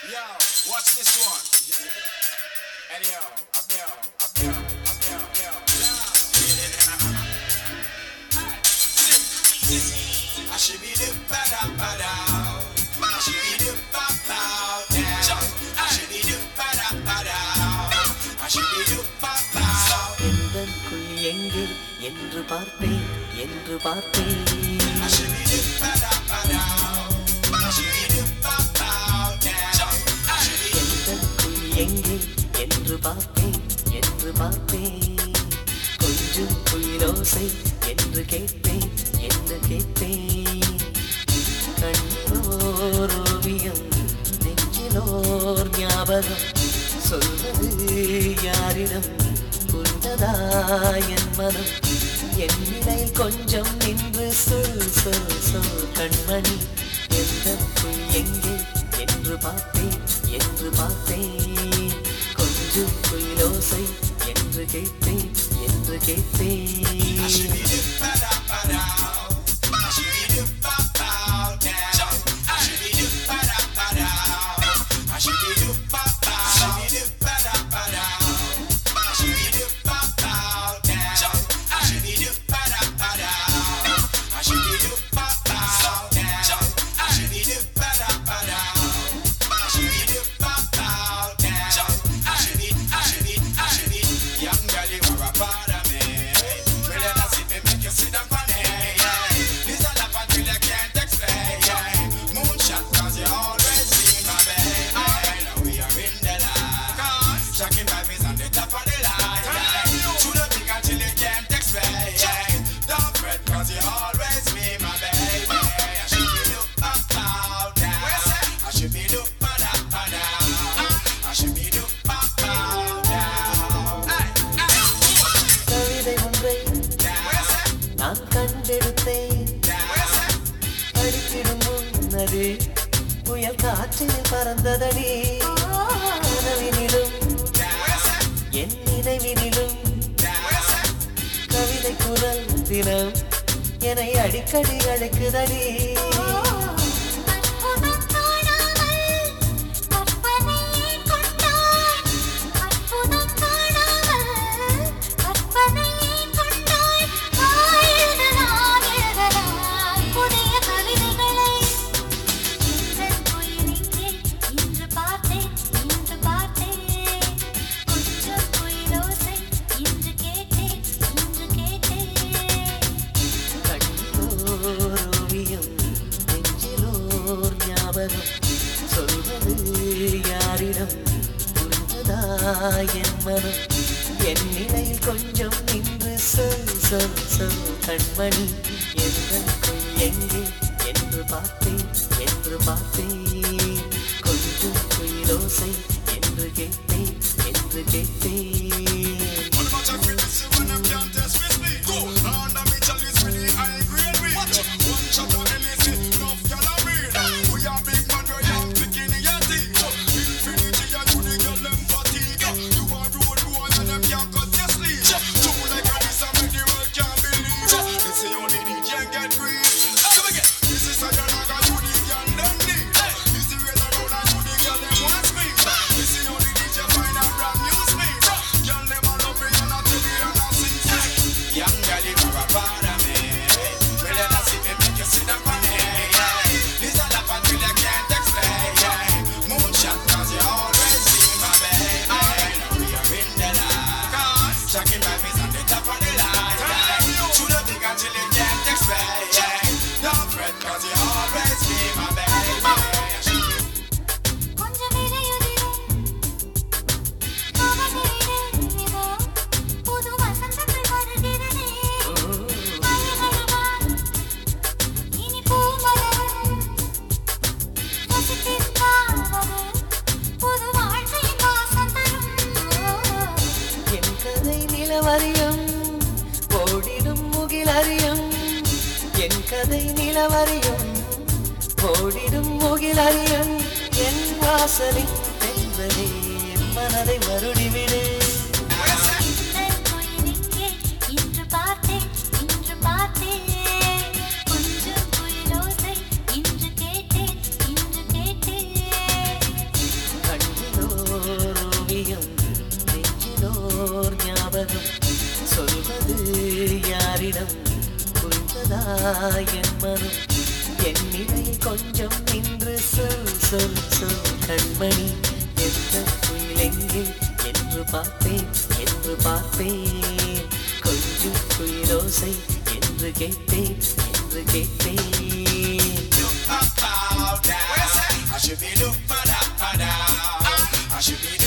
Yo, watch this one. Anyhow, up yo, up yo, up yo, up yo. I should be the bada bada. I should be the bada bada. I should be the bada bada. I should be the bada. எந்தன் குள் எங்கே என்று பார்த்தேன் என்று பார்த்தேன் I should be the bada bada. I should be the bada bada. I should be எந்தன் குள் எங்கே என்று பார்த்தேன் என்று பார்த்தேன் கொஞ்சம் குயிலோசை என்று கேட்பேன் என்று கேட்பேன் கண்ணோர் ஓவியம் நெஞ்சிலோர் ஞாபகம் சொல்வது யாரிடம் புரிந்ததா என் மனம் என் நிலை கொஞ்சம் நின்று சொல் சொல் சொல் கண்மணி எந்த புல் எங்கே என்று பார்த்தேன் என்று பார்த்தேன் கொஞ்சம் குயிலோசை என்று கேட்பேன் என்று I should கேட்பேன் be the bada bada. I should be the bada bada. I should be the bada bada. I should be the bada. I should be the bada bada. I should be the bada bada. I should be the bada bada. I should be the bada bada. I should be the bada bada. I should be the bada bada. I should be, I should be, I should be. Young girl, you are a part of me. Well, let us see me make you sit down on it. This a love until you can't explain. Moonshot 'cause you always be my baby. Now we are in the light. Shocking vibes on the top of the line. True love big until you can't explain. Don't fret 'cause you always be my baby. I should be look up, out, down. I should be look up, down. I should be look up, out, down. Hey, hey. கவிதை ஒன்றை நான் கண்டெடுத்தேன் படித்திடும் முன்னது புயல் காற்றில் பறந்ததடி கனவினிலும் என் நினைவினிலும் கவிதை குரல் தினம் என்னை அடிக்கடி அழைக்குதடி அற்புதம் காணாமல் கற்பனையே கொண்டாய் அற்புதம் காணாமல் கற்பனையே கொண்டாய் எழுதலாம் எழுதலாம் புதிய கவிதைகளை எங்கள் குயிலிங்கே இன்று பார்த்தேன் இன்று பார்த்தேன் கொஞ்சம் குயிலோசை இன்று கேட்டேன் இன்று கேட்டேன் கண்ணோர் ஓவியம் நெஞ்சிலோர் ஞாபகம் சொல்வது யாரிடம் புரிந்ததா என் மனம் என் நிலையில் கொஞ்சம் நின்று சொல் சொல் சொல் கண்மணி எங்கள் எங்கே என்று பார்த்தேன் என்று பார்த்தேன் கொஞ்சம் குயிலோசை என்று கேட்டேன் என்று கேட்டேன் What about your critics when them can't test with me? Go under me chalice with the high grade weed. Watch it, one shot of Hennessy, enough gyal a breed. We are big man, we young picking in your teeth. Infinity and you the girl them fatigue. You are rude boy and them can't cut your sleeve. True like a this and make the world can't believe. This is only DJ get free. Come again. This is a girl like a you the girl them need. This is the way around and you the girl them want speak. This is only DJ find and brand new speed. Girl them a love me and I tell you and I sing. Young girl, you are a part of me. Well, let us see me make you sit down on me. This a love until you can't explain. Moonshot 'cause you always be my baby. Now we are in the light. Shocking vibes on the top of the line. True love big until you can't explain. Don't fret 'cause you always be my baby. கொஞ்சம் இடையுதிரும் கவலையிலே புது வசந்தங்கள் வருகிறதே மலைகளவான் இனி பூமலரும் ரசித்திருக்காவது புது வாழ்க்கையின் வாசம் தரும் என் கதை நிலவரியம் ஓடிடும் முகிலறியும் என் கதை நிலவரியம் ஓடிடும் முகிலறியும் என் வாசலில் தென்றலே என் மனதை மருடிவிடு இந்த குயிலிங்கே இன்று பார்த்தேன் இன்று பார்த்தேன் கொஞ்சம் குயிலோசை இன்று கேட்டேன் இன்று கேட்டேன் சொல்லுதா என் மனம் என் நிலை கொஞ்சம் நின்று சொல் சொல் சொல் கண்மணி எந்த குயிலெங்கே என்று பார்ப்பேன் என்று பார்ப்பேன் கொஞ்சம் குயிலோசை என்று கேட்பேன் என்று கேட்பேன் Bow down. I should be look for that, for down. I should be